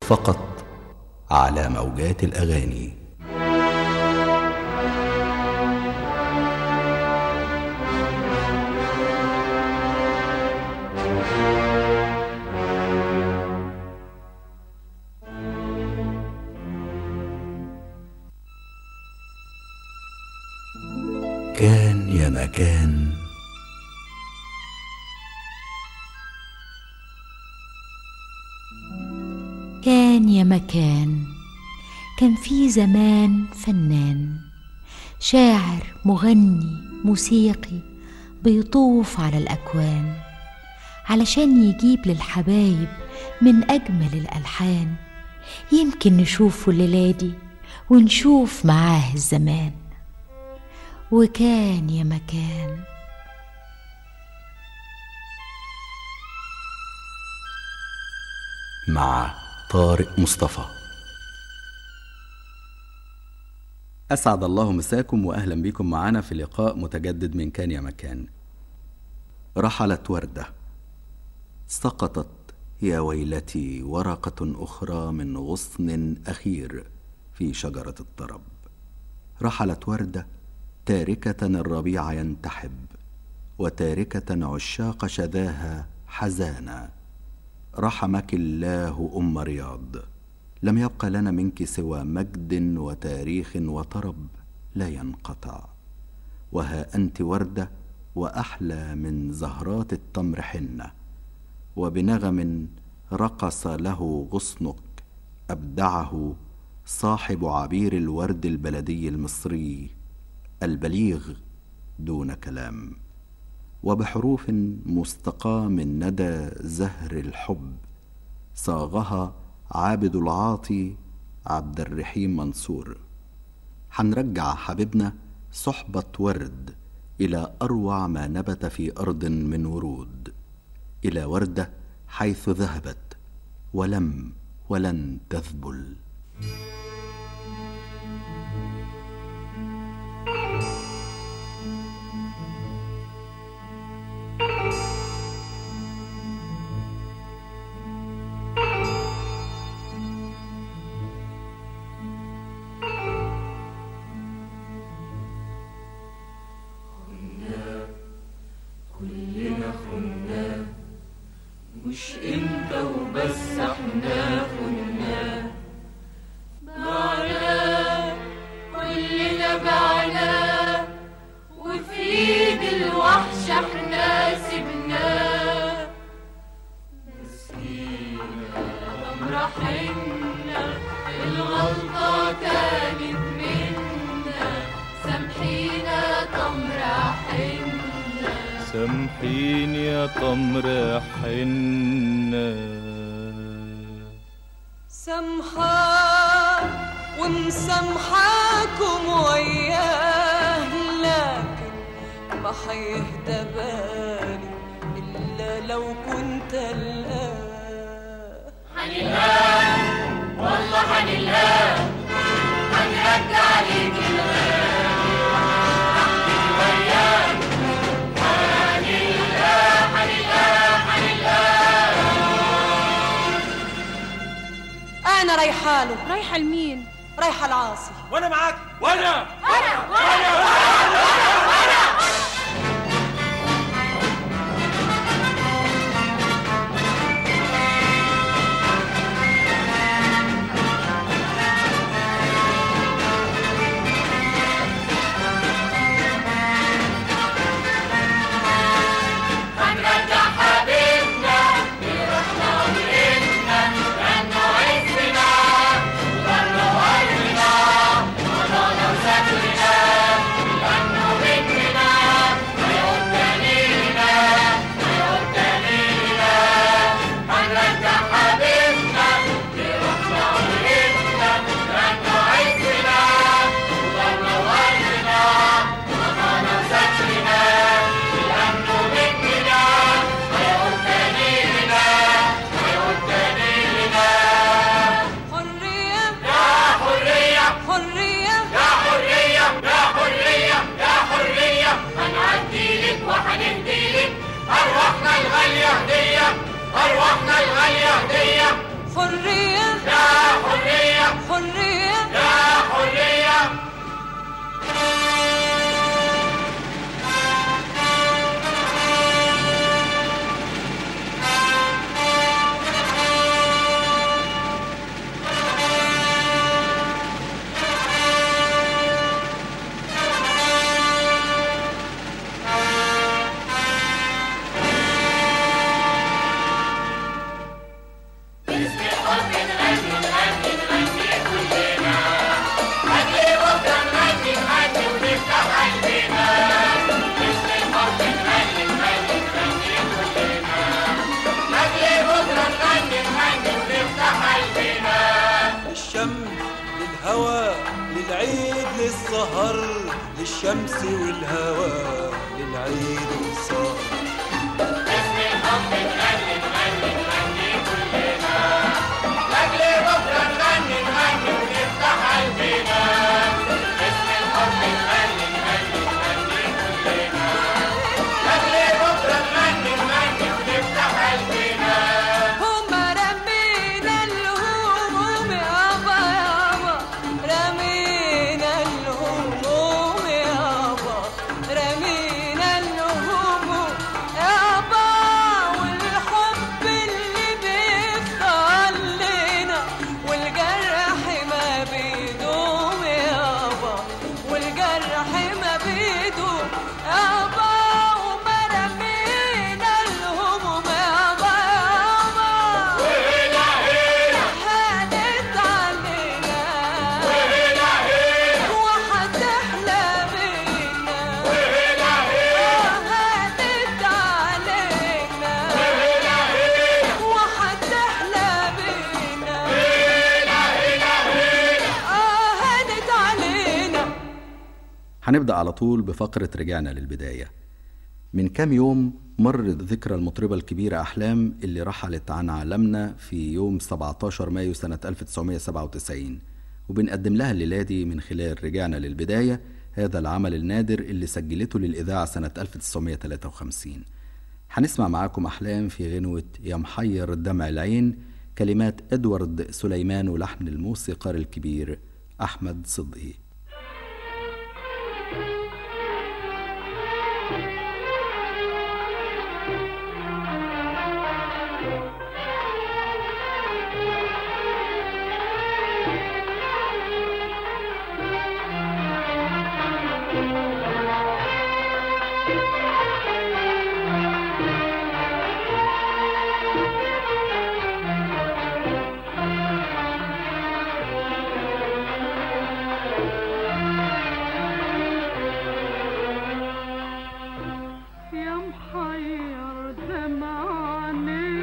فقط على موجات الاغاني كان يا مكان كان يا مكان كان في زمان فنان شاعر مغني موسيقي بيطوف على الأكوان علشان يجيب للحبايب من أجمل الألحان يمكن نشوفه الليلة دي ونشوف معاه الزمان وكان يا مكان مع طارق مصطفى أسعد الله مساكم وأهلا بكم معنا في لقاء متجدد من كان يا مكان رحلت وردة سقطت يا ويلتي ورقة أخرى من غصن أخير في شجرة الطرب رحلت وردة تاركة الربيع ينتحب وتاركة عشاق شذاها حزانا رحمك الله أم رياض لم يبق لنا منك سوى مجد وتاريخ وطرب لا ينقطع وها أنت وردة وأحلى من زهرات التمر حنة وبنغم رقص له غصنك أبدعه صاحب عبير الورد البلدي المصري البليغ دون كلام وبحروف مستقاة من ندى زهر الحب صاغها عابد العاطي عبد الرحيم منصور حنرجع حبيبنا صحبة ورد إلى أروع ما نبت في أرض من ورود إلى وردة حيث ذهبت ولم ولن تذبل كلنا خنا مش انت وبس احنا خنا بعنا كلنا بعنا وفي ايد الوحش احنا سبناه مسكينة تمرة حنة الغلطة كانت منا سامحينا تمرة حنة سامحين يا تمر حنة سامحة ومسامحاكم وياه لكن ما حيهدى بالي إلا لو كنت الآن هنلقاه والله هنلقاه هنرجع عليك الغالي أحكي وياك هنلقاه هنلقاه هنلقاه أنا رايحة له رايحة لمين؟ رايحة العاصي وانا معاك وانا هنرجع حبيبنا لروحنا وبإيدنا غنوا عزنا وغنوا أرضنا وضعنا وسترنا غنوا العيد للسهر للشمس والهواء للعيد والسهر لاجل بكره نغني نغني ونفتح قلبنا اسم الحب نغني نغني نغني كلنا لاجل بكره نغني نغني ونفتح قلبنا هما رمينا الهموم يابا يابا رمينا الهموم يابا رمينا الهموم يابا والحب اللي بيفضل لنا والجرح ما بيدوم يابا والجرح ما بيدوم يابا وما رمينا الهموم يابا يابا هانت علينا وحتحلى بينا هانت علينا وحتحلى بينا آه هانت علينا هنبدأ على طول بفقرة رجعنا للبداية من كام يوم مرت ذكرى المطربة الكبيرة أحلام اللي رحلت عن عالمنا في يوم 17 مايو سنة 1997 وبنقدم لها الليلة دي من خلال رجعنا للبداية هذا العمل النادر اللي سجلته للإذاعة سنة 1953 هنسمع معاكم أحلام في غنوة يا محير دمع العين كلمات إدوارد سليمان ولحن الموسيقار الكبير أحمد صدقي يا محير دمعني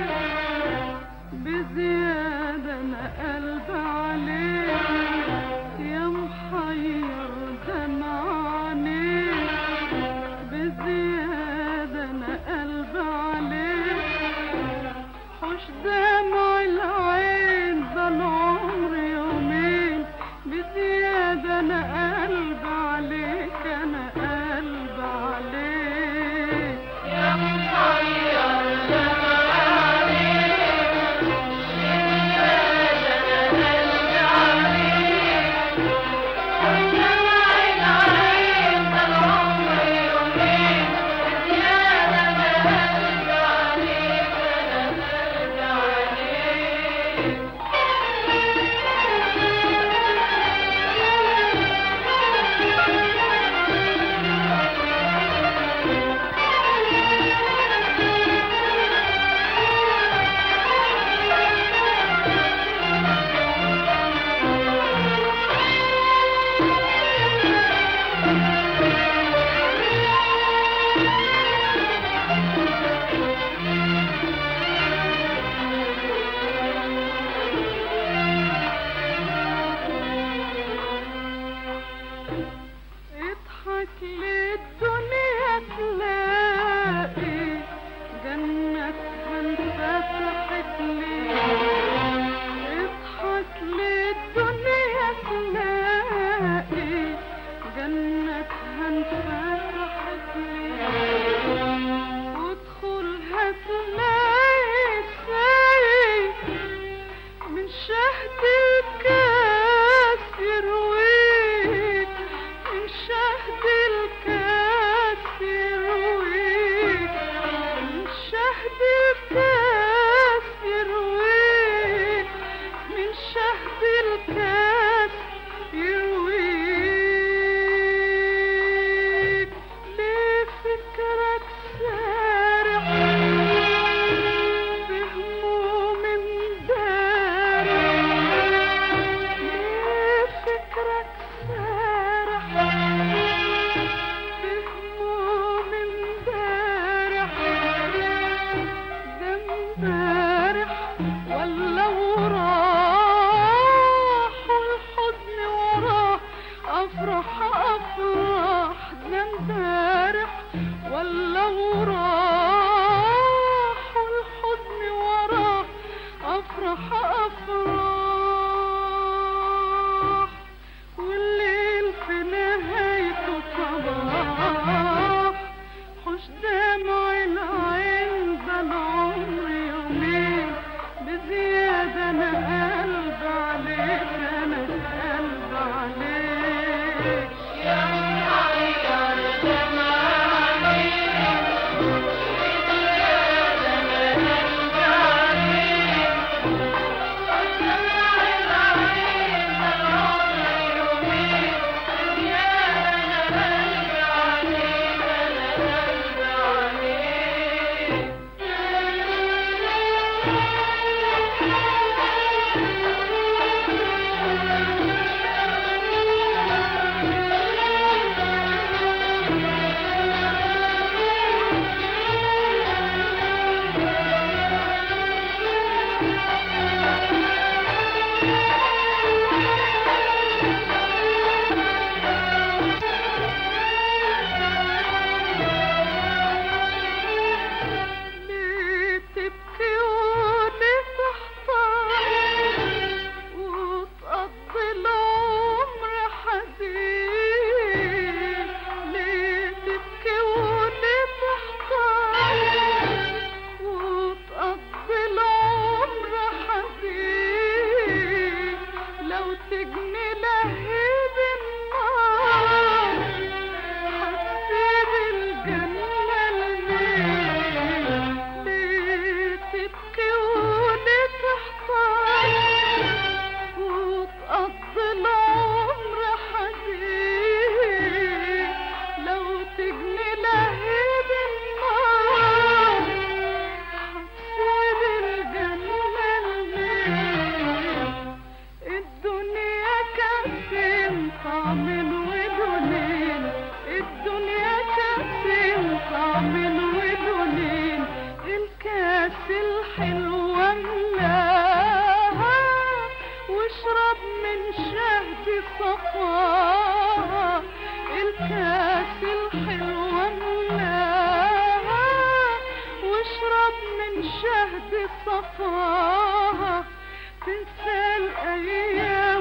بزيادة أنا قلب عليك يا محير دمعني بزيادة أنا قلب عليك حش دمع العين ده العمر يومين بزيادة أنا قلب عليك أنا قلب عليك يا محير اضحك للدنيا تلاقي جنة انفتحت لي اضحك للدنيا تلاقي جنة انفتحت لي وادخلها تلاقي سايق من شهد الكاس يرويك من شهد الكاس يرويك من شهد الكاس يرويك من شهد الكاس يرويك ليه فكرك سارح بهموم امبارح انا قلب عليك انا قلب عليك ليه تبكي وليه تحتار وتقضي العمر حزين ليه تبكي وليه تحتار وتقضي العمر حزين لو تجني لهيب النار هتسيب الجنة لمين ليه تبكي وليه تحتار وتقضي العمر حزين لو تجني لهيب النار هتسيب الجنة لمين الدنيا كأس طعم ودونين الدنيا كأس طعم ودونين الكاس الحلوة ملاها واشرب من شهد صفاها الكاس الحلوة ملاها واشرب من شهد صفاها تنسى الأيام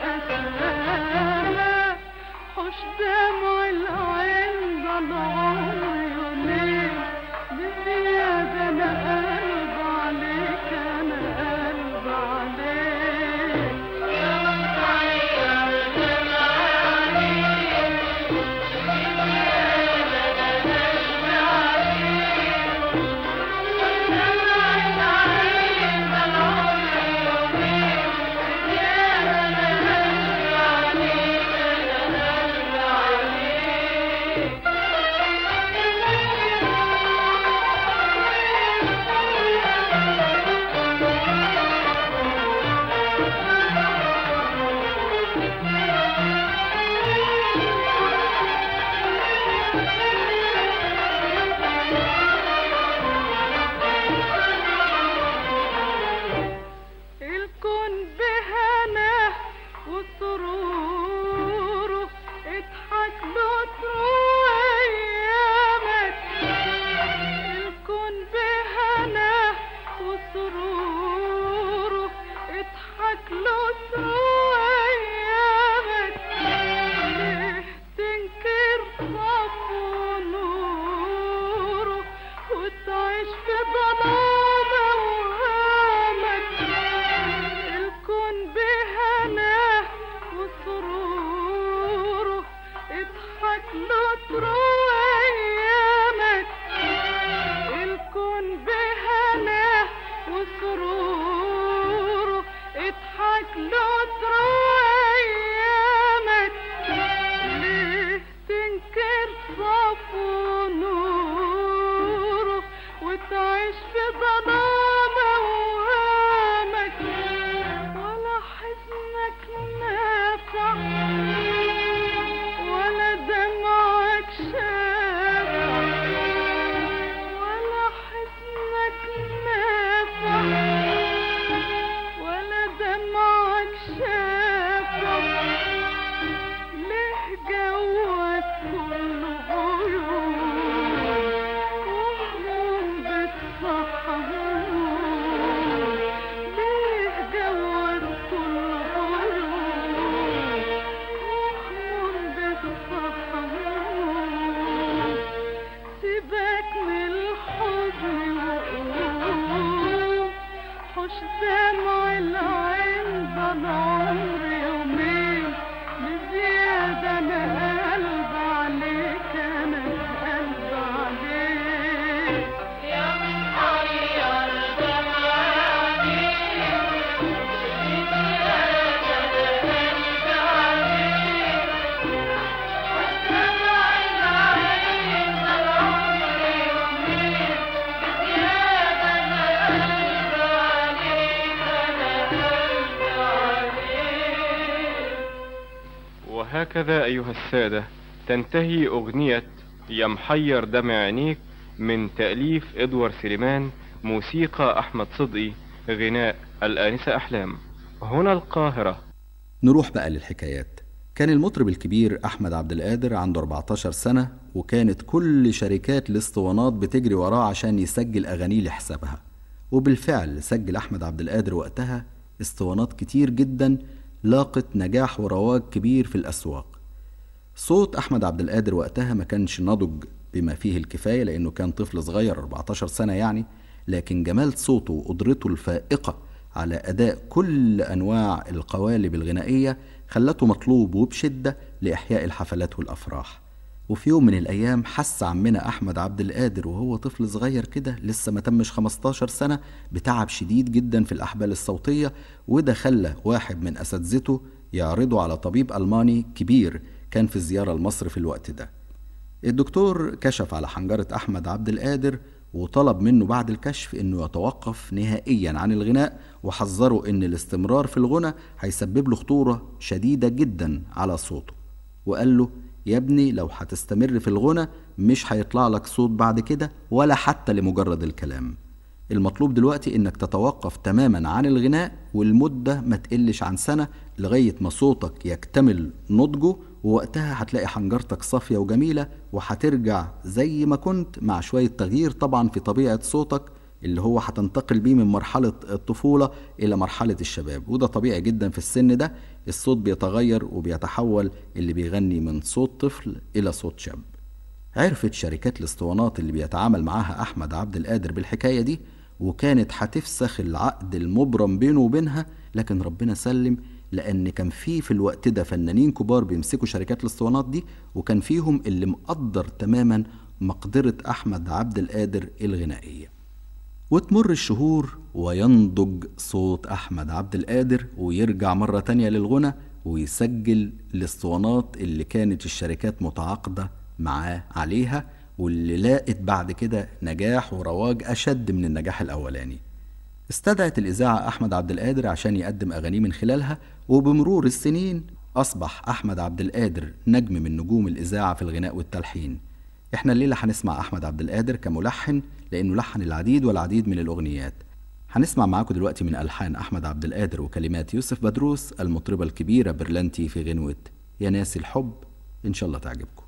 وأساها حش دمع العين ضل عيونين بزيادة أنا قلب عليك أنا قلب عليك الكون بهنا وسروره اضحك له طول ايامك الكون بهنا وسروره اضحك له طول ايامك ليه تنكر صفو نوره وتعيش في ظلام اوهامك الكون بهنا وسروره اضحك له طول ايامك الكون بهنا وسروره اضحك له طول ايامك ليه تنكر صفو نوره وتعيش في ظلام اوهامك ولا حزنك نافع ولا دمعك شافع ولا حزنك نافع ولا دمعك شافع ليه جوك كله عيون وهموم بتصحى ليه جوك كله عيون وهموم بتصحى سيبك من الحزن وقوم حش دمع العين وهكذا أيها السادة تنتهي أغنية يا محير دمع عينيك من تأليف إدوار سليمان موسيقى أحمد صدقي غناء الآنسة أحلام هنا القاهرة نروح بقى للحكايات كان المطرب الكبير أحمد عبد القادر عنده 14 سنة وكانت كل شركات الاسطوانات بتجري وراه عشان يسجل أغانيه لحسابها وبالفعل سجل أحمد عبد القادر وقتها اسطوانات كتير جدا لاقت نجاح ورواج كبير في الأسواق صوت أحمد عبد القادر وقتها ما كانش نضج بما فيه الكفاية لأنه كان طفل صغير 14 سنة يعني لكن جمال صوته وقدرته الفائقة على أداء كل أنواع القوالب الغنائية خلته مطلوب وبشدة لإحياء الحفلات والأفراح وفي يوم من الأيام حس عمنا أحمد عبد القادر وهو طفل صغير كده لسه ما تمش 15 سنة بتعب شديد جدا في الأحبال الصوتية وده خلى واحد من أساتذته يعرضه على طبيب ألماني كبير كان في زيارة لمصر في الوقت ده الدكتور كشف على حنجرة أحمد عبد القادر وطلب منه بعد الكشف انه يتوقف نهائيا عن الغناء وحذره ان الاستمرار في الغنى هيسبب له خطورة شديدة جدا على صوته وقال له يا ابني لو هتستمر في الغنى مش هيطلع لك صوت بعد كده ولا حتى لمجرد الكلام المطلوب دلوقتي انك تتوقف تماما عن الغناء والمدة ما تقلش عن سنة لغاية ما صوتك يكتمل نضجه ووقتها هتلاقي حنجرتك صافية وجميلة وهترجع زي ما كنت مع شوية تغيير طبعا في طبيعة صوتك اللي هو هتنتقل بيه من مرحلة الطفولة إلى مرحلة الشباب وده طبيعي جدا في السن ده الصوت بيتغير وبيتحول اللي بيغني من صوت طفل إلى صوت شاب عرفت شركات الاسطوانات اللي بيتعامل معاها أحمد عبد القادر بالحكاية دي وكانت هتفسخ العقد المبرم بينه وبينها لكن ربنا سلم لأن كان في في الوقت ده فنانين كبار بيمسكوا شركات الاسطوانات دي وكان فيهم اللي مقدر تماما مقدرة أحمد عبد القادر الغنائية وتمر الشهور وينضج صوت أحمد عبد القادر ويرجع مرة تانية للغنى ويسجل الاسطوانات اللي كانت الشركات متعاقدة معاه عليها واللي لاقت بعد كده نجاح ورواج أشد من النجاح الأولاني استدعت الإذاعة أحمد عبد القادر عشان يقدم أغانيه من خلالها وبمرور السنين أصبح أحمد عبد القادر نجم من نجوم الإذاعة في الغناء والتلحين احنا الليلة هنسمع أحمد عبد القادر كملحن لأنه لحن العديد والعديد من الأغنيات هنسمع معاكم دلوقتي من ألحان أحمد عبد القادر وكلمات يوسف بدروس المطربة الكبيرة برلانتي في غنوة يا ناسي الحب إن شاء الله تعجبكم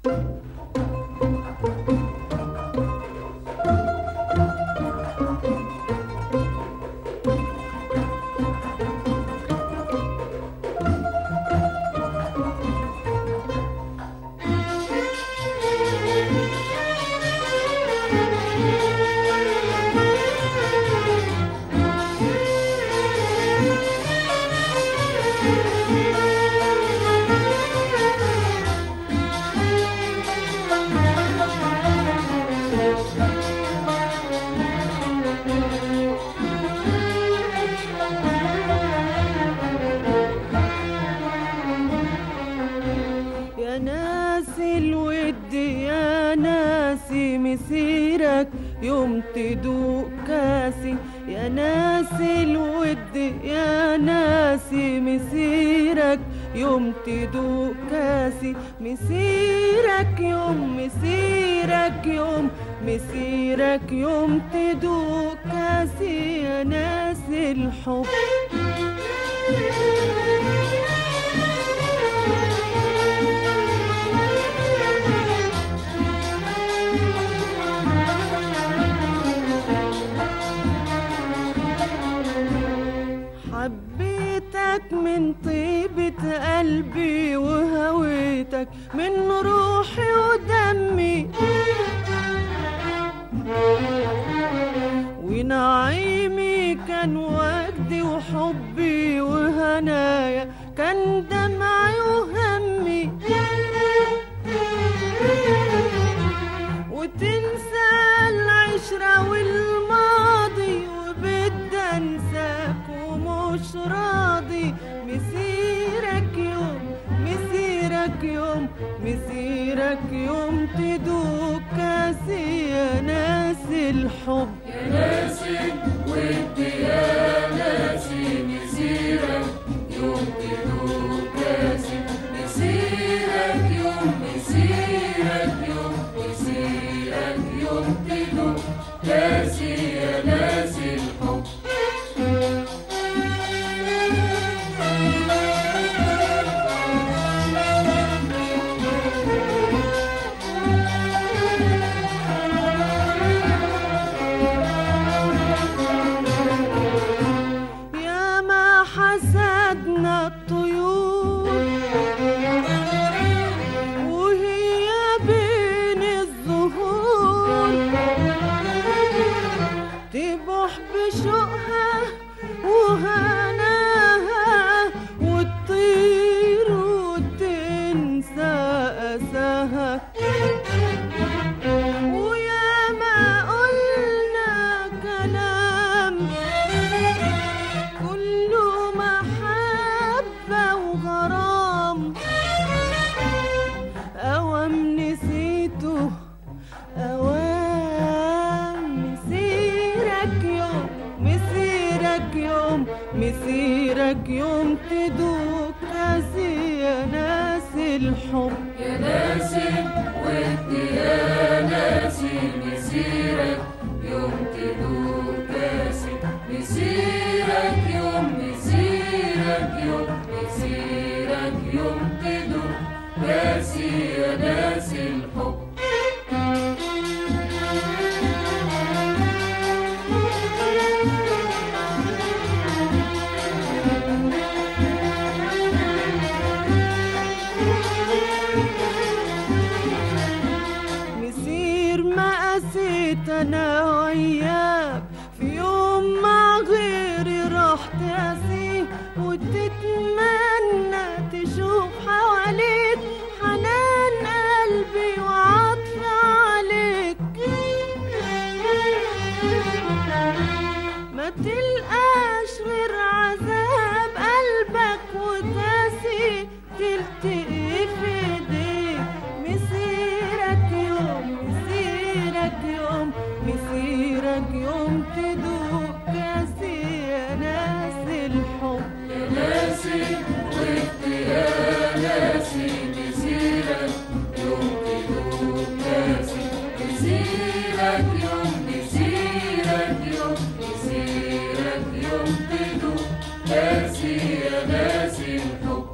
يا ناسي الود يا ناسي مسيرك يوم تدوق كاسي يا ناسي الود يا ناسي مسيرك يوم تدوق كاسي مسيرك يوم مسيرك يوم مسيرك يوم تدوق كاسي يا ناسي الحب حبيتك من طيبة قلبي وهويتك من روحي ودمي ونعيمي كان وجدي وحبي وهنايا كان دمعي وهمي وتنسى العشرة والماضي وبدي انساك ومش راضي مسيرك يوم مسيرك يوم مسيرك يوم تدوق كاسي يا ناس الحب يا ناس الود يا ناس مسيرك يوم تدوق كاسي مسيرك حسدنا الطيور وهي بين الزهور تبوح بشوقها وهناها وتطير وتنسى أساها ويا ما قلنا كلام كله محبة وغرام أوام نسيته أوام مسيرك يوم مسيرك يوم مسيرك يوم تدوق كاسي يا ناس الحب يا ناسي ودي يا ناسي مسيرك يوم تدوق كاسي مسيرك يوم مسيرك يوم مسيرك يوم تدوق كاسي يا ناسي الحب مسير ما قسيت انا وياك في يوم مع غيري راح تقاسيه وتتمنى تشوف حواليك حنان قلبي وعطف عليك ما تلقاش غير عذاب قلبك وكاسي تلتقي في ايديك مسيرك يوم مسيرك يوم مسيرك يوم تدوق كاسي يا ناس الحب يا ناسي ودي يا ناسي مسيرك يوم تدوق كاسي مسيرك يوم مسيرك يوم مسيرك يوم تدوق كاسي يا ناسي الحب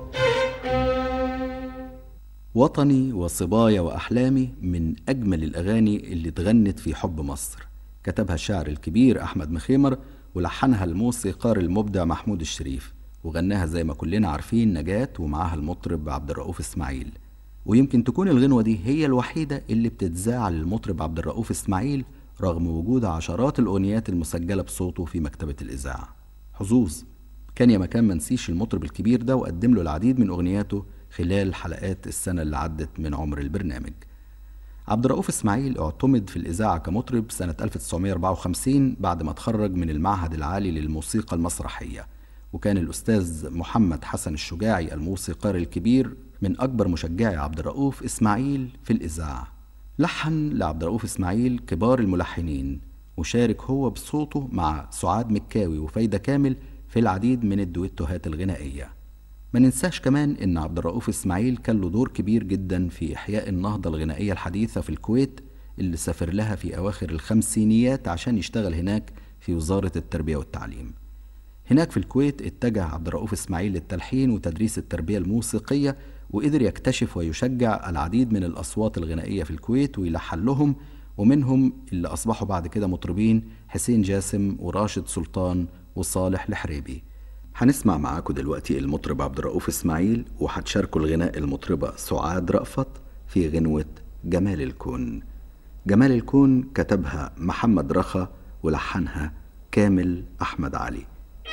وطني وصبايا وأحلامي من أجمل الأغاني اللي اتغنت في حب مصر كتبها الشاعر الكبير أحمد مخيمر ولحنها الموسيقار المبدع محمود الشريف وغناها زي ما كلنا عارفين نجاة ومعاها المطرب عبد الرؤوف إسماعيل ويمكن تكون الغنوة دي هي الوحيدة اللي بتتذاع للمطرب عبد الرؤوف إسماعيل رغم وجود عشرات الأغنيات المسجلة بصوته في مكتبة الإذاعة حظوظ كان يا مكان منسيش المطرب الكبير ده وقدم له العديد من أغنياته خلال حلقات السنة اللي عدت من عمر البرنامج عبد الرؤوف اسماعيل اعتمد في الإذاعة كمطرب سنة 1954 بعد ما اتخرج من المعهد العالي للموسيقى المسرحية وكان الأستاذ محمد حسن الشجاعي الموسيقار الكبير من أكبر مشجعي عبد الرؤوف إسماعيل في الإذاعة لحن لعبد الرؤوف إسماعيل كبار الملحنين وشارك هو بصوته مع سعاد مكاوي وفايدة كامل في العديد من الدويتوهات الغنائية ما ننساش كمان ان عبد الرؤوف اسماعيل كان له دور كبير جدا في احياء النهضه الغنائيه الحديثه في الكويت اللي سافر لها في اواخر الخمسينيات عشان يشتغل هناك في وزاره التربيه والتعليم. هناك في الكويت اتجه عبد الرؤوف اسماعيل للتلحين وتدريس التربيه الموسيقيه وقدر يكتشف ويشجع العديد من الاصوات الغنائيه في الكويت ويلحن لهم ومنهم اللي اصبحوا بعد كده مطربين حسين جاسم وراشد سلطان وصالح الحريبي. هنسمع معاكم دلوقتي المطرب عبد الرؤوف اسماعيل وهتشاركوا الغناء المطربة سعاد رأفت في غنوة جمال الكون جمال الكون كتبها محمد رخا ولحنها كامل أحمد علي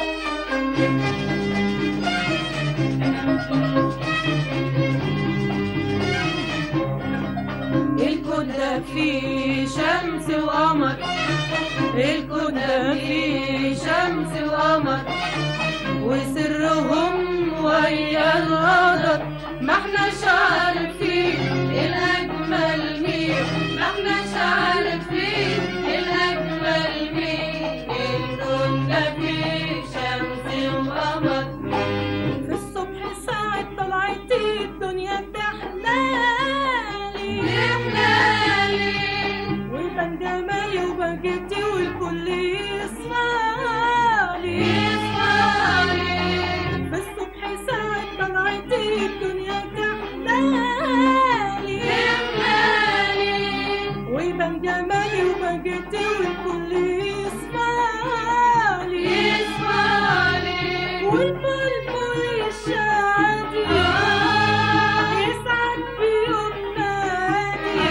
الكون ده فيه شمس وقمر الكون ده فيه شمس وقمر وسرهم ويا القدر ما احناش عارفين الاجمل مين ما احناش عارفين الاجمل مين الكون ده فيه شمس وقمر في الصبح ساعة طلعتي الدنيا تحلالي تحلالي ويبان جمالي وبهجتي والكل يصفالي يصفالي في الصبح ساعة طلعتي الدنيا تحلالي والبلبل الشادي يسعد بيوم نادي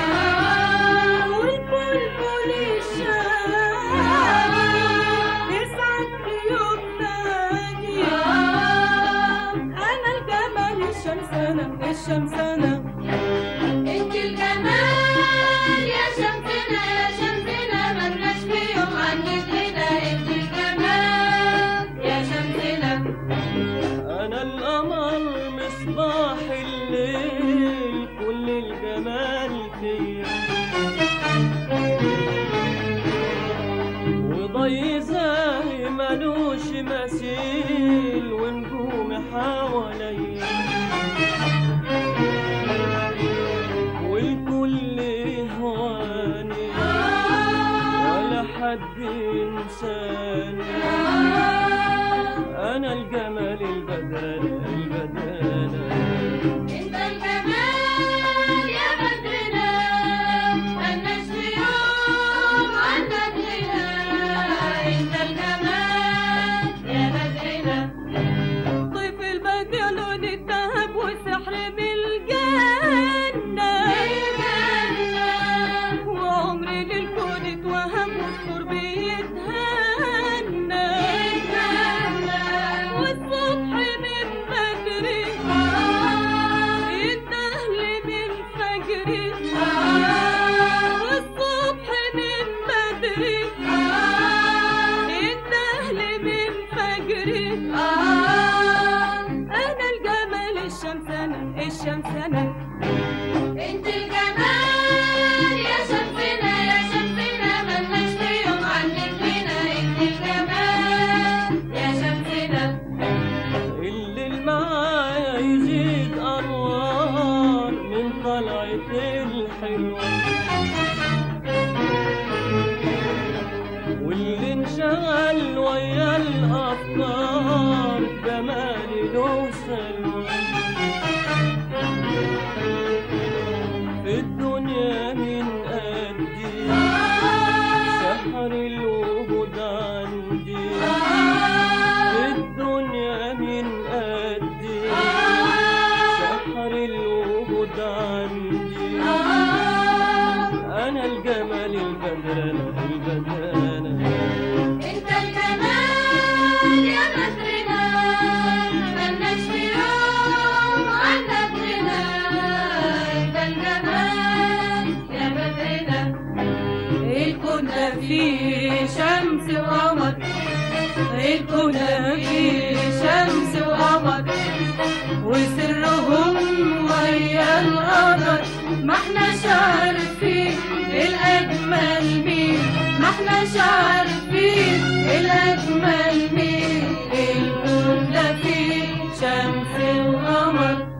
والبلبل الشادي يسعد بيوم نادي أنا الجمال الشمسانة الشمسانة انت الجمال يا شمسنا يا شمسنا ملناش في يوم عنك هنا انت الجمال يا شمسنا أنا القمر مصباح الليل كل الجمال فيا وضي زاهي ملوش مثيل ونجوم حواليا والكل هواني ولا حد ينساني أنا الجمال البدانة البدانة انت الجمال يا بدرنا ملناش في يوم عنك هنا انت الجمال يا بدرنا طيف البدر لون الذهب وسحر من الجنة وعمري للكون اتوهم والقرب يتهنى والصبح من بدري يندهل من فجري والصبح من بدري يندهل من فجري أنا الجمال الشمسانة الشمسانة انت الجمال يا شمسنا يا شمسنا ملناش في يوم عنك هنا انت الجمال يا شمسنا الليل معايا يزيد أنوار من طلعة الحلوة واللي انشغل ويا الأفكار جمالي له سلوى في الدنيا من قدي سحر الوجود عندي في الدنيا من قدي سحر الوجود عندي أنا الجمال البدانة البدانة انت الجمال يا بدرنا ملناش في يوم عنك هنا انت الجمال يا بدرنا الكون ده فيه شمس وقمر الكون ده فيه شمس وقمر وسرهم ويا القمر ما احناش عارفين الأجمل مين ما احناش عارفين الأجمل مين الكون ده فيه شمس وقمر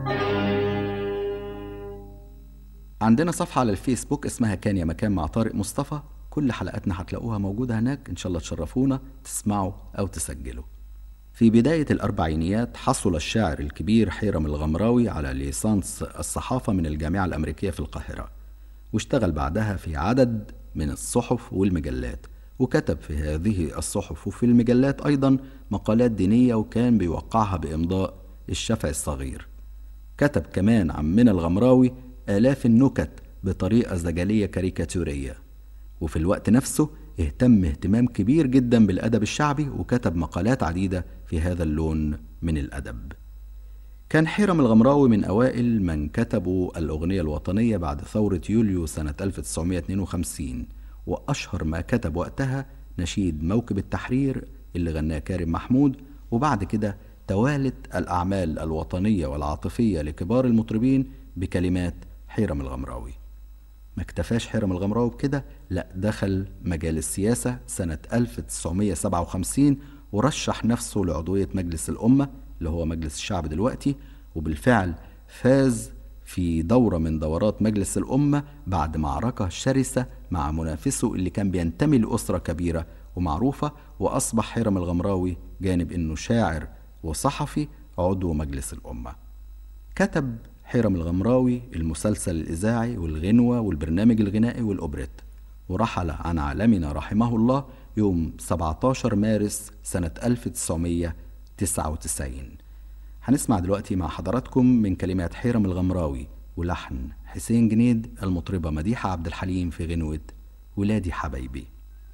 عندنا صفحة على الفيسبوك اسمها كان يا مكان مع طارق مصطفى كل حلقاتنا هتلاقوها موجودة هناك إن شاء الله تشرفونا تسمعوا أو تسجلوا في بداية الأربعينيات حصل الشاعر الكبير حيرم الغمراوي على ليسانس الصحافة من الجامعة الأمريكية في القاهرة واشتغل بعدها في عدد من الصحف والمجلات وكتب في هذه الصحف وفي المجلات أيضا مقالات دينية وكان بيوقعها بإمضاء الشافعي الصغير كتب كمان عمنا الغمراوي آلاف النكت بطريقة زجلية كاريكاتورية وفي الوقت نفسه اهتم اهتمام كبير جدا بالأدب الشعبي وكتب مقالات عديدة في هذا اللون من الأدب كان حيرم الغمراوي من أوائل من كتبوا الأغنية الوطنية بعد ثورة يوليو سنة 1952 وأشهر ما كتب وقتها نشيد موكب التحرير اللي غناه كارم محمود وبعد كده توالت الأعمال الوطنية والعاطفية لكبار المطربين بكلمات حيرم الغمراوي ما اكتفاش حيرم الغمراوي بكده لا دخل مجال السياسة سنة 1957 ورشح نفسه لعضوية مجلس الأمة اللي هو مجلس الشعب دلوقتي وبالفعل فاز في دورة من دورات مجلس الأمة بعد معركة شرسة مع منافسه اللي كان بينتمي لأسرة كبيرة ومعروفة وأصبح حيرم الغمراوي جانب إنه شاعر وصحفي عضو مجلس الأمة كتب حيرم الغمراوي المسلسل الإذاعي والغنوة والبرنامج الغنائي والأوبريت ورحل عن عالمنا رحمه الله يوم 17 مارس سنة 99 هنسمع دلوقتي مع حضراتكم من كلمات حيرم الغمراوي ولحن حسين جنيد المطربة مديحة عبد الحليم في غنوة ولادي حبايبي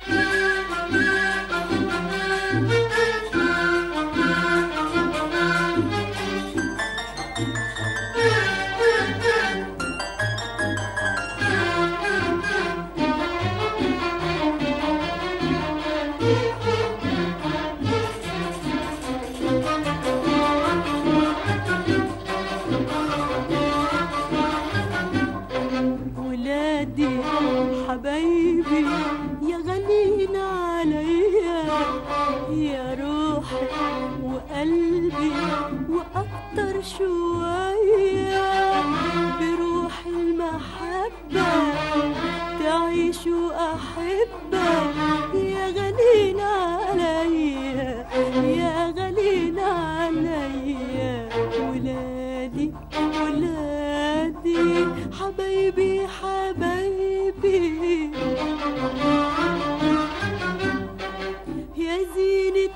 ولادي حبايبي يا غاليين عليا يا روحي وقلبي واكتر شوية بروح المحبة تعيشوا أحبة يا غاليين عليا يا غاليين عليا ولادي ولادي حبايبي حبايبي يا زينة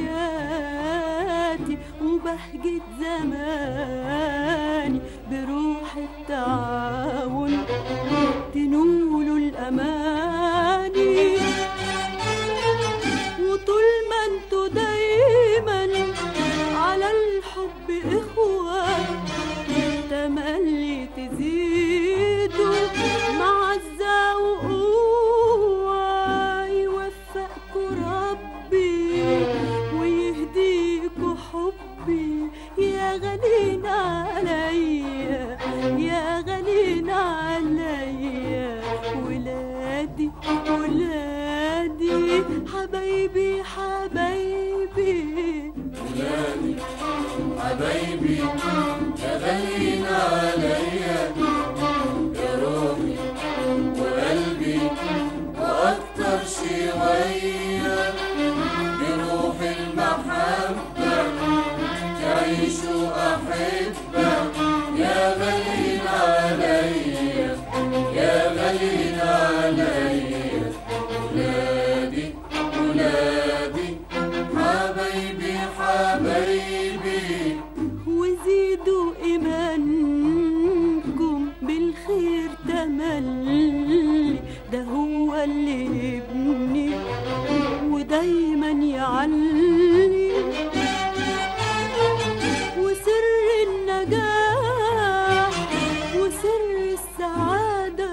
حياتي وبهجة زماني بروح التعاون تنولوا الأماني وطول ما انتوا دايما على الحب إخوة تملي تزيدوا معزة وقوة يوفقكوا ربي ويهديكوا حبي يا غالين عليا يا غالين عليا ولادي ولادي حبايبي حبايبي ولادي حبايبي يا غاليين عليا يا روحي وقلبي وأكتر شوية بروح المحبة تعيشوا أحبة يا غاليين عليا يا غاليين عليا ولادي ولادي حبايبي حبايبي وزيدوا إيمانكم بالخير تملي ده هو اللي يبني ودايما يعلي وسر النجاح وسر السعادة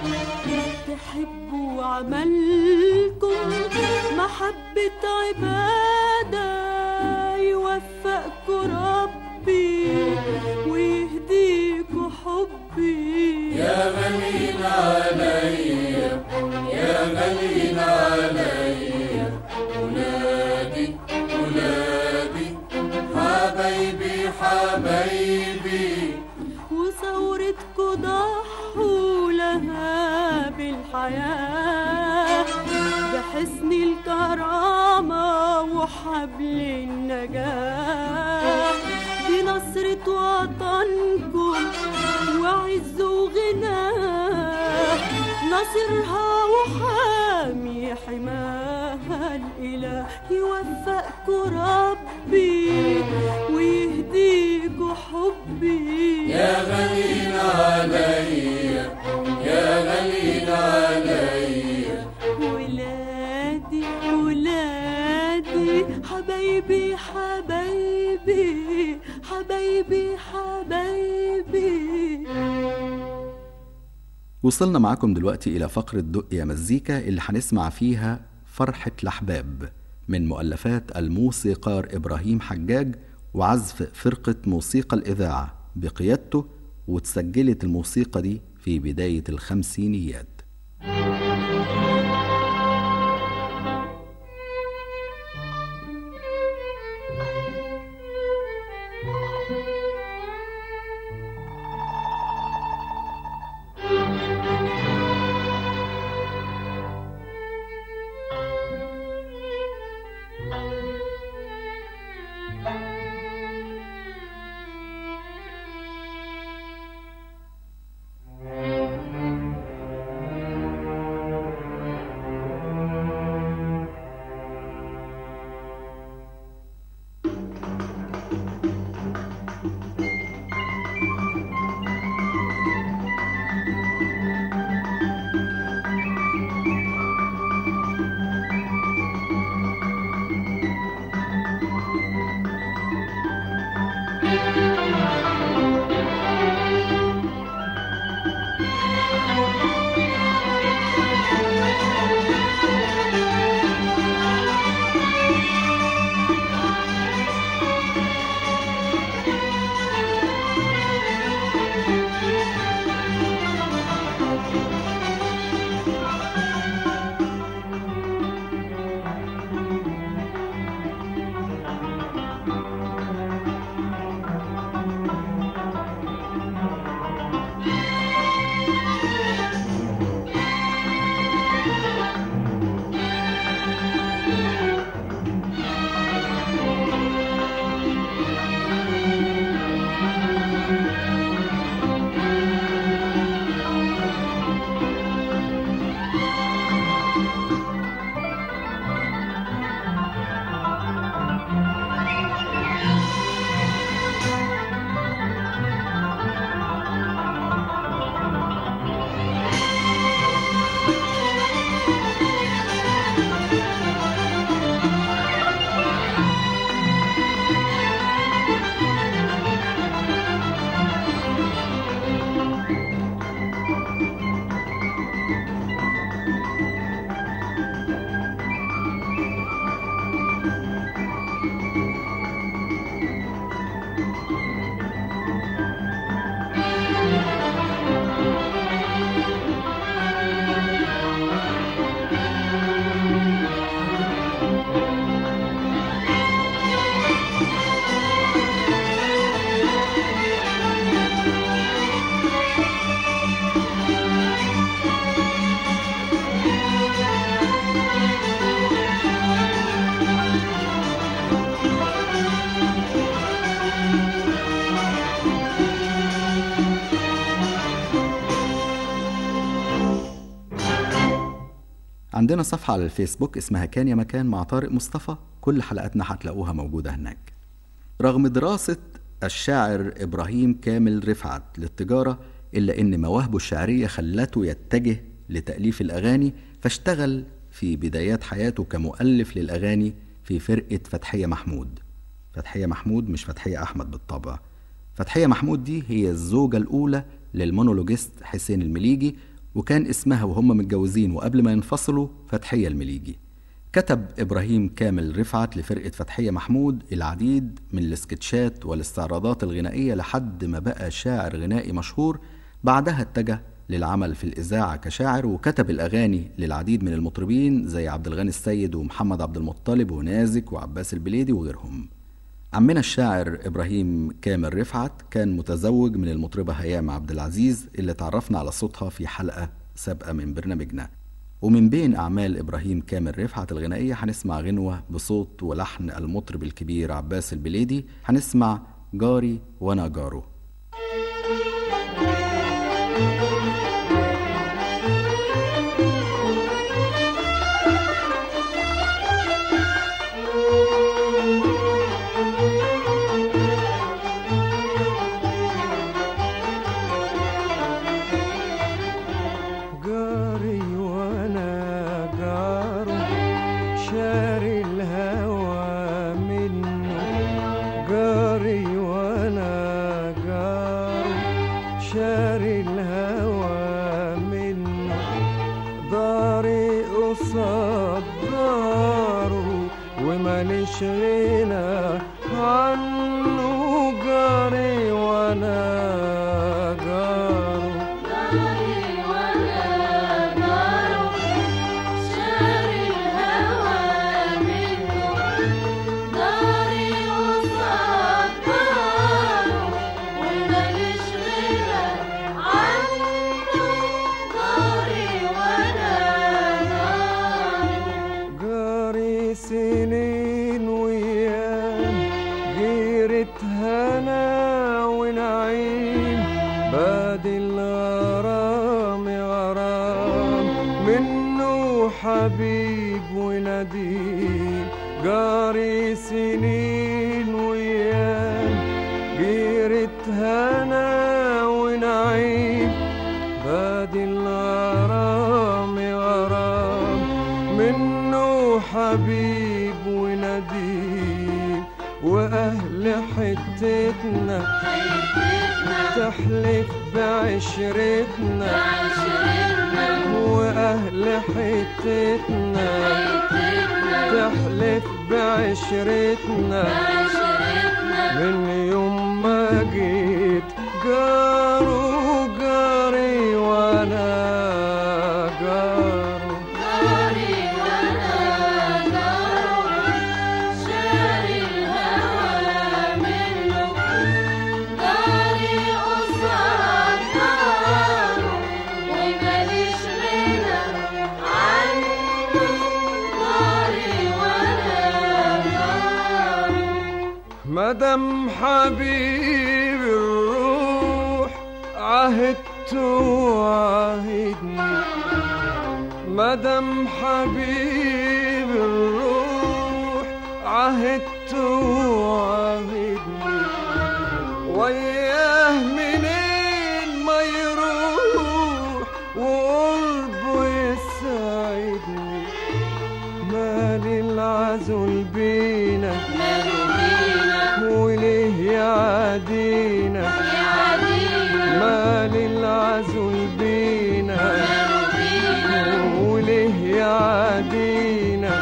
تحبوا عملكم محبة عبادة يوفقكوا ربي ويهديكوا حبي يا غالين عليا يا غالين عليا ولادي ولادي حبايبي حبايبي وثورتكوا ضحوا لها بالحياة بحسن الكرامة وحبل النجاة دي نصرة وطنكم وعز وغناه ناصرها وحامي حماها الإله يوفقكوا ربي ويهديكوا حبي يا غالين عليا يا غالين عليا ولادي ولادي حبايبي حبايبي حبايبي حبايبي وصلنا معاكم دلوقتي إلى فقرة دق يا مزيكا اللي هنسمع فيها فرحة الأحباب من مؤلفات الموسيقار إبراهيم حجاج وعزف فرقة موسيقى الإذاعة بقيادته وتسجلت الموسيقى دي في بداية الخمسينيات Thank عندنا صفحة على الفيسبوك اسمها كان يا مكان مع طارق مصطفى كل حلقاتنا هتلاقوها موجودة هناك رغم دراسة الشاعر إبراهيم كامل رفعت للتجارة إلا إن مواهبه الشعرية خلته يتجه لتأليف الأغاني فاشتغل في بدايات حياته كمؤلف للأغاني في فرقة فتحية محمود فتحية محمود مش فتحية أحمد بالطبع فتحية محمود دي هي الزوجة الأولى للمونولوجيست حسين المليجي وكان اسمها وهم متجوزين وقبل ما ينفصلوا فتحية المليجي كتب إبراهيم كامل رفعت لفرقة فتحية محمود العديد من السكتشات والاستعراضات الغنائية لحد ما بقى شاعر غنائي مشهور بعدها اتجه للعمل في الإذاعة كشاعر وكتب الأغاني للعديد من المطربين زي عبد الغني السيد ومحمد عبد المطلب ونازك وعباس البليدي وغيرهم عمنا الشاعر إبراهيم كامل رفعت كان متزوج من المطربة هيام عبد العزيز اللي تعرفنا على صوتها في حلقة سابقة من برنامجنا ومن بين أعمال إبراهيم كامل رفعت الغنائية هنسمع غنوة بصوت ولحن المطرب الكبير عباس البليدي هنسمع جاري وأنا جاره جاري وانا جاره شاري الهوى منه جاري وانا جاره شاري الهوى منه داري قصاد داره وماليش غنى عنه جاري وانا جاره داري وانا داره شاري الهوى منه داري قصاد داره وماليش غنى عنه داري وانا داره جاري سنين ويام جيرة هنا ونعيم باد الغرام غرام منه حبيب ونديم جاري سنين ويام جيرة هنا ونعيم باد الغرام غرام منه حبيب ونديم وأهل حتتنا تحلف بعشرتنا وأهل حتتنا تحلف بعشرتنا من يوم ما جيت جارو جاري وانا جارو داري وانا داره شاري الهوى منه داري قصاد داره وماليش غنى عنه داري وانا داره مدام حبيب الروح عهدت وعهدني مدام حبيب الروح عهدت وعهدني وياه منين ما يروح وقربه يسعدني مال العزل بينا وليه يعادينا مال العزل بينا وليه يعادينا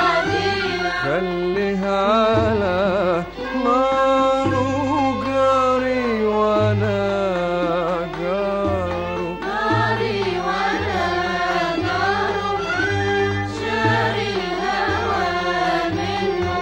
خليها على نار جاري وانا جاره داري وانا داره شاري الهوى منه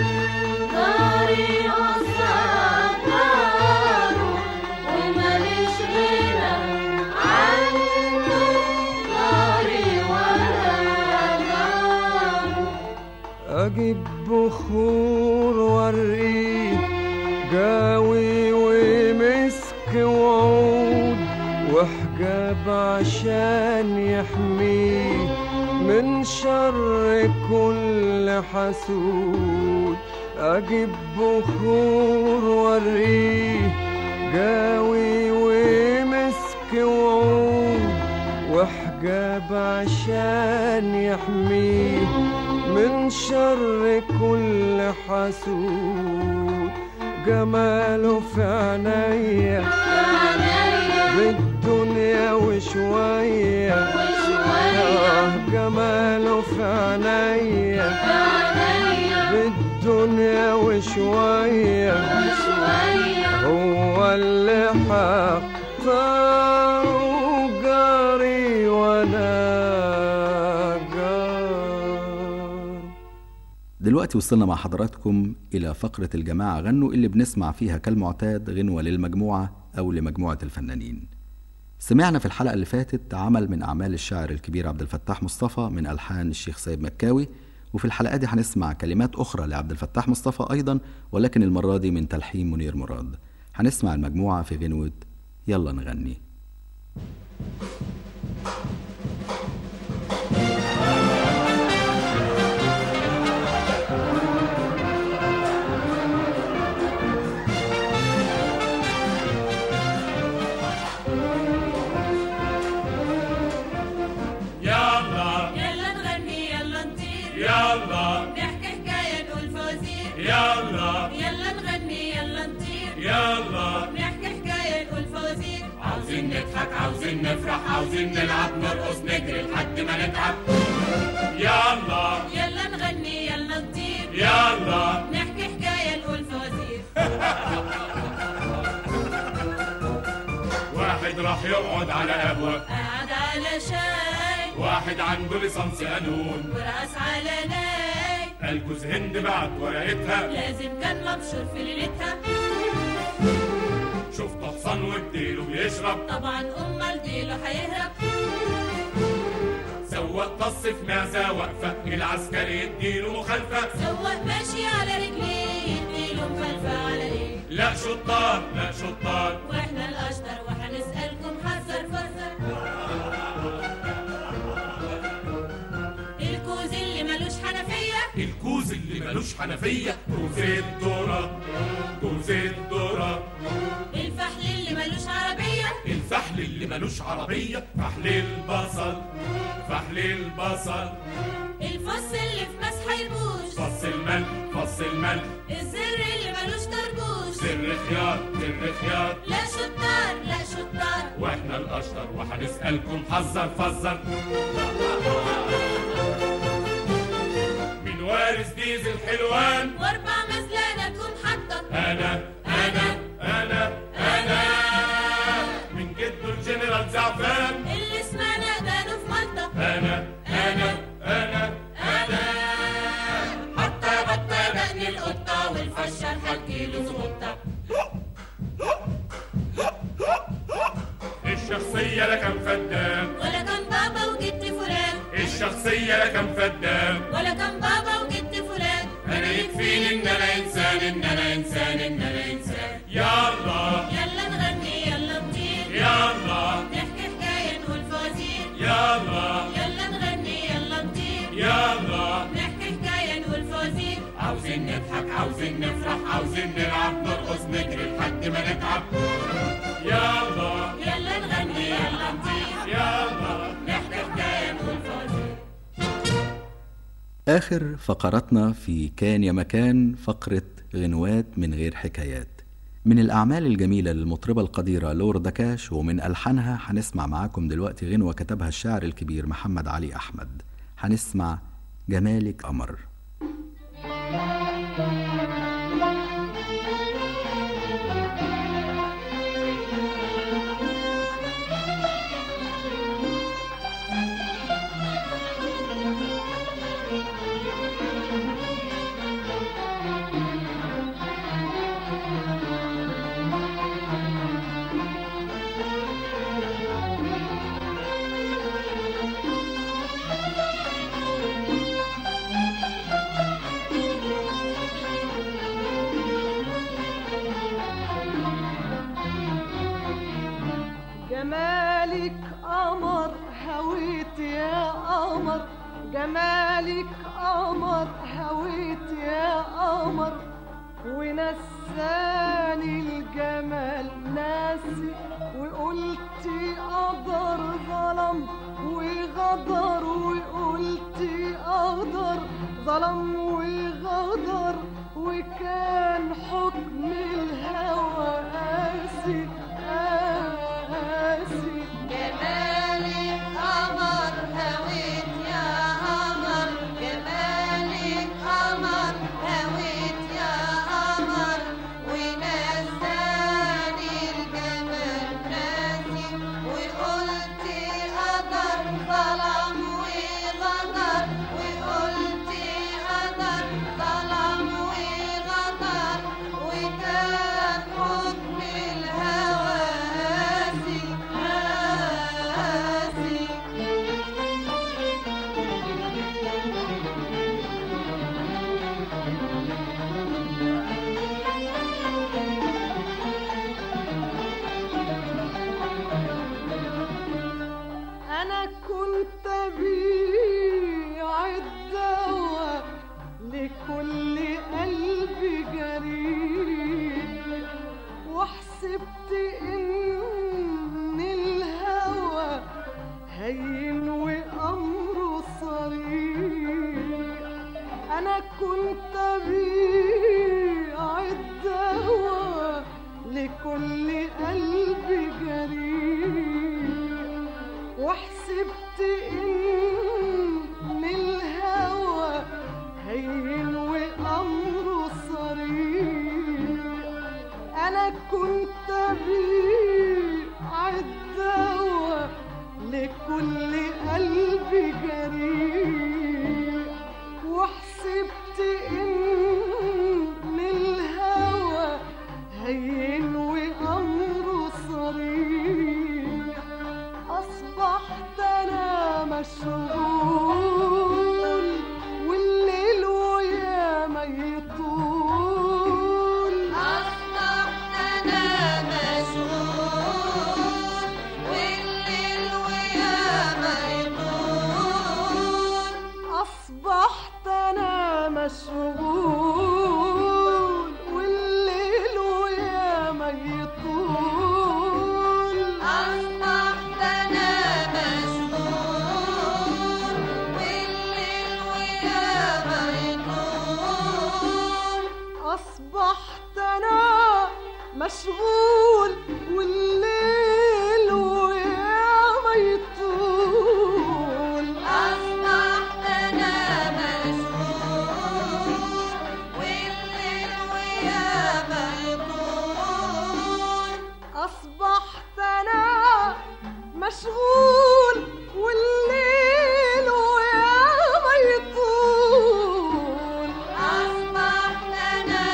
داري قصاد داره وماليش غنى عنه داري وانا داره اجيب بخور ورقي جاوي ومسك وعود وحجاب عشان يحميه من شر كل حسود اجيب بخور وريه جاوي ومسك وعود وحجاب عشان يحميه من شر كل حسود جماله في عينيا بالدنيا وشوية آه جماله في عينيا بالدنيا وشوية هو اللي حقر وجاري وانا جار دلوقتي وصلنا مع حضراتكم إلى فقرة الجماعة غنوا اللي بنسمع فيها كالمعتاد غنوة للمجموعة أو لمجموعة الفنانين سمعنا في الحلقة اللي فاتت عمل من أعمال الشاعر الكبير عبد الفتاح مصطفى من ألحان الشيخ سيد مكاوي وفي الحلقة دي هنسمع كلمات أخرى لعبد الفتاح مصطفى أيضا ولكن المرة دي من تلحين منير مراد هنسمع المجموعة في غنوة يلا نغني يلا يلا نغني يلا نطير يلا نحكي حكاية نقول فوازير يلا يلا نغني يلا نطير يلا نحكي حكاية نقول فوازير عاوزين نضحك عاوزين نفرح عاوزين نلعب نرقص نجري لحد ما نتعب يلا يلا نغني يلا نطير يلا نحكي حكاية نقول فوازير واحد راح يقعد على قهوة قاعد على شاي واحد عنده ليسانس قانون وراس على ناي قال جوز هند بعت ورقتها لازم كان مبشور في ليلتها شفت حصان واديله بيشرب طبعا امال ديله هيهرب سواق طص في معزة واقفة العسكري يديله مخالفة سواق ماشي على رجليه يديله مخالفة على ايه لا شطار لا شطار واحنا الاشطر وهنسألكم حذر فزر الكوز اللي ملوش حنفية الكوز اللي ملوش حنفية كوز الذرة كوز الذرة الفحل اللي ملوش عربية الفحل اللي ملوش عربية فحل البصل فحل البصل الفص اللي في مسح يبوش فص الملح فص الملح الزر اللي ملوش طربوش سر خيار سر خيار لا شطار لا شطار واحنا الاشطر وهنسألكم حذر فزر من وارث ديزل حلوان واربع مزلانة تكون حاطة انا انا انا انا من جده الجنرال زعفان اللي سمعنا دانه في مالطة انا انا انا انا حتى بطة دقن القطة والفشة هتجيله زغطة الشخصية لا كان فدان ولا كان بابا وجدت فلان الشخصية لا كان فدان ولا كان بابا وجدت فلان انا يكفيني ان انا انسان ان انا انسان ان انا انسان يلا يلا نغني يلا نطير يلا نحكي حكاية نقول فوازير يلا يلا نغني يلا نطير يلا نحكي حكاية نقول فوازير عاوزين نضحك عاوزين نفرح عاوزين نلعب نرقص نجري لحد ما نتعب يلا يلا نغني يلا نطير يلا نحكي حكاية نقول فوازير آخر فقراتنا في كان يا مكان فقرة غنوات من غير حكايات من الأعمال الجميلة للمطربة القديرة لور دكاش ومن ألحانها هنسمع معاكم دلوقتي غنوة كتبها الشاعر الكبير محمد علي أحمد هنسمع جمالك قمر جمالك قمر هويت يا قمر جمالك قمر هويت يا قمر ونساني الجمال ناسي وقلتي قدر ظلم وغدر وقلتي قدر ظلم وغدر وكان حكم الهوى قاسي قاسي جمالك قمر هويت يا قمر جمالك قمر هويت يا قمر ونساني الجمال ناسي وقلتي قدر ظلم وغدر وقلتي قدر ظلم وغدر وكان حكم الهوى قاسي قاسي أنا كنت بيع الدواء لكل قلب جريء وحسبت إن الهوى هين وأمره صريح أنا كنت بيع الدواء لكل قلب جريء وحسبت إن الهوى هين وأمره صريح أنا كنت بيع الدواء لكل قلب جريح وحسبت إن الهوى هين وأمره صريح أصبحت أنا مشغول والليل ويا ما يطول أصبحت أنا مشغول والليل ويا ما يطول أصبحت أنا مشغول والليل ويا ما يطول أصبحت أنا مشغول والليل ويا ما يطول أصبحت أنا مشغول والليل ويا ما يطول أصبحت أنا مشغول والليل ويا ما يطول أصبحت أنا مشغول والليل ويا ما يطول أصبحت أنا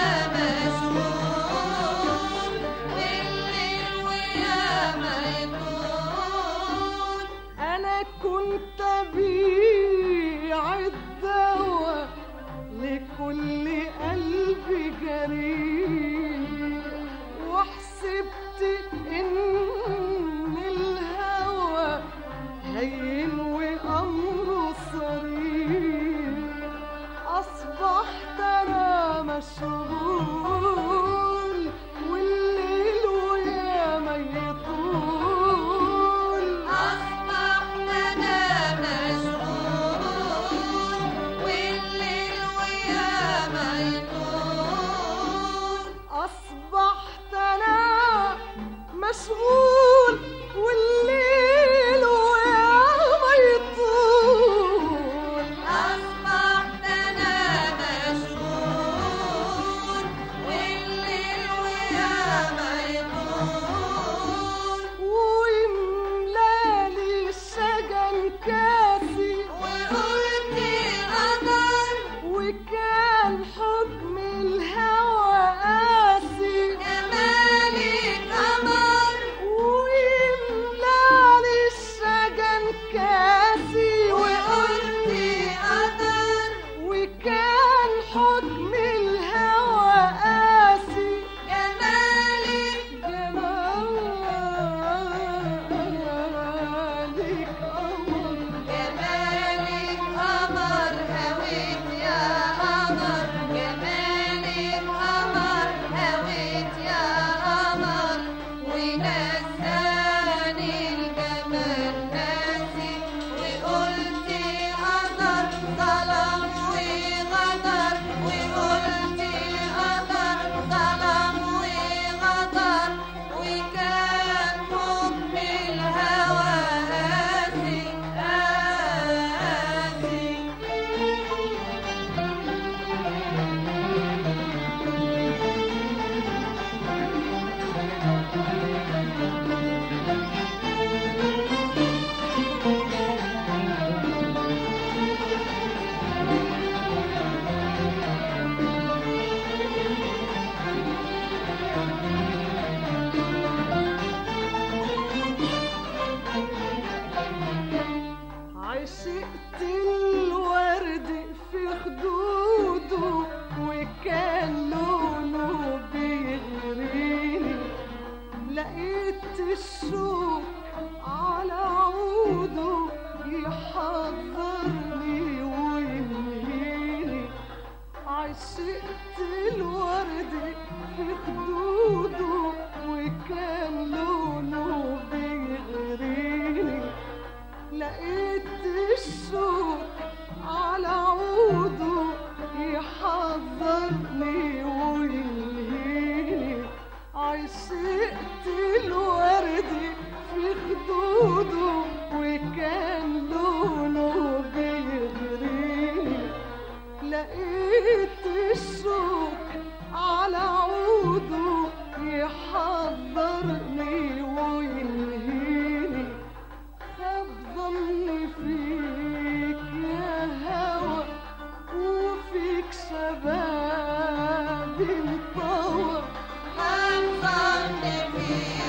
مشغول والليل ويا ما يطول أنا كنت بيع الدواء لكل قلب جريء وحسبت إن الهوى هين وأمره صريح أصبحت أنا مشغول والليل ويا ما يطول أصبحت أنا مشغول والليل ويا ما يطول لقيت الشوق على عوده يحضرني وينهيني عشقت الورد في خدوده وكان لونه بيغريني لقيت الشوق على عوده يحضرني ويلهيني عشقت الورد في خدوده وكان لونه بيغريني لقيت الشوق على عوده يحضرني ويلهيني خاب ظني فيك يا هوى وفيك شباب انطوى خاب ظني فيك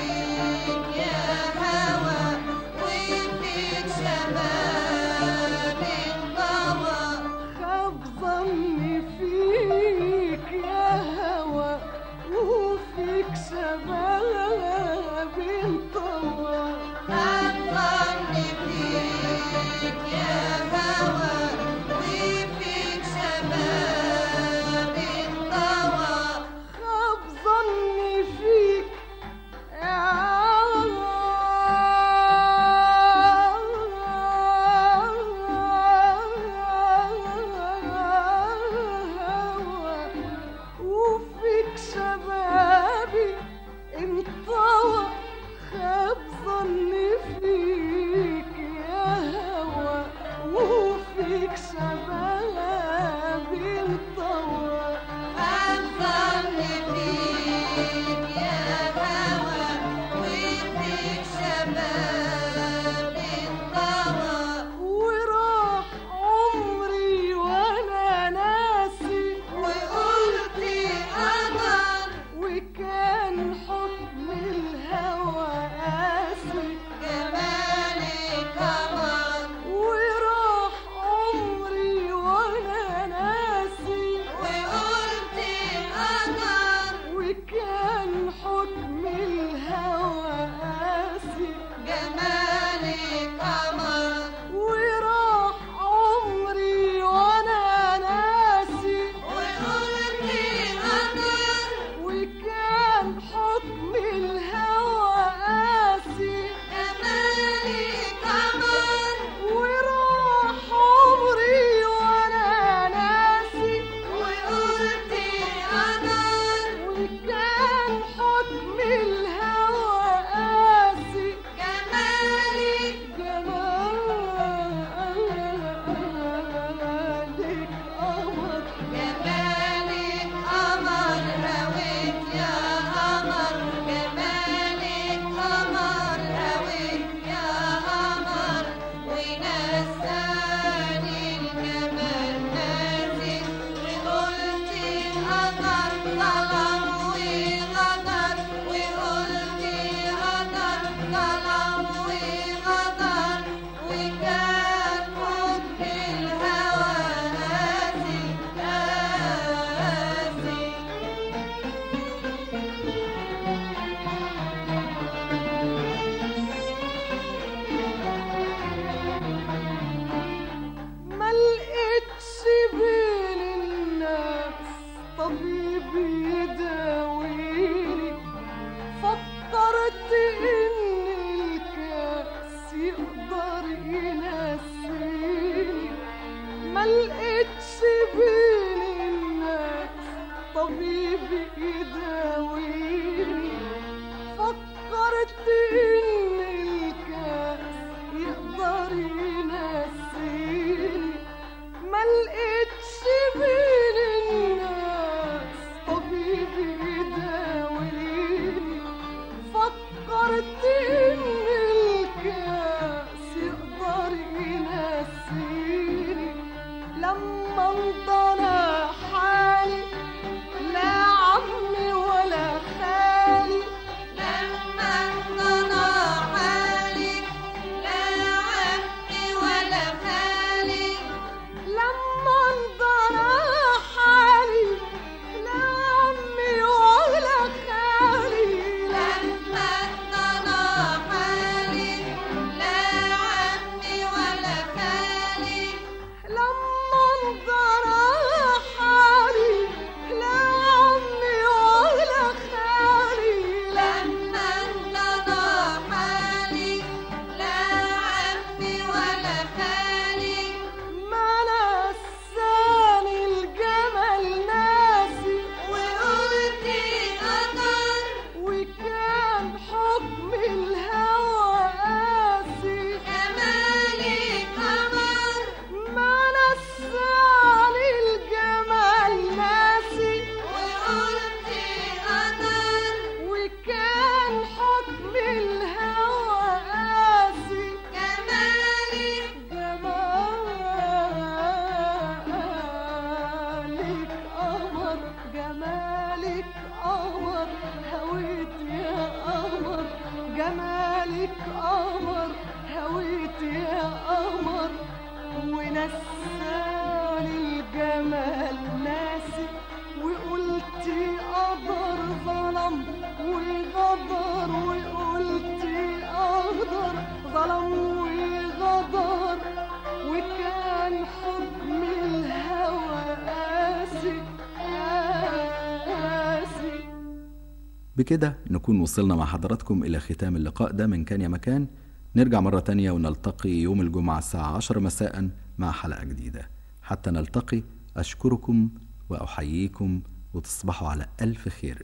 بكده نكون وصلنا مع حضراتكم إلى ختام اللقاء ده من كان يا مكان نرجع مرة تانية ونلتقي يوم الجمعة الساعة 10 مساء مع حلقة جديدة حتى نلتقي أشكركم وأحييكم وتصبحوا على ألف خير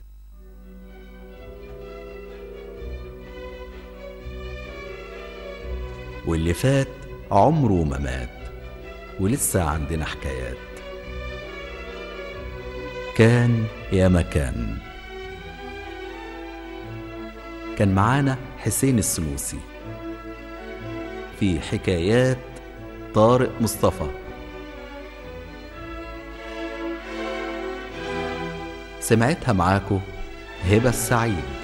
واللي فات عمره ما مات ولسه عندنا حكايات كان يا مكان كان معانا حسين السنوسي في حكايات طارق مصطفى سمعتها معاكو هبة السعيد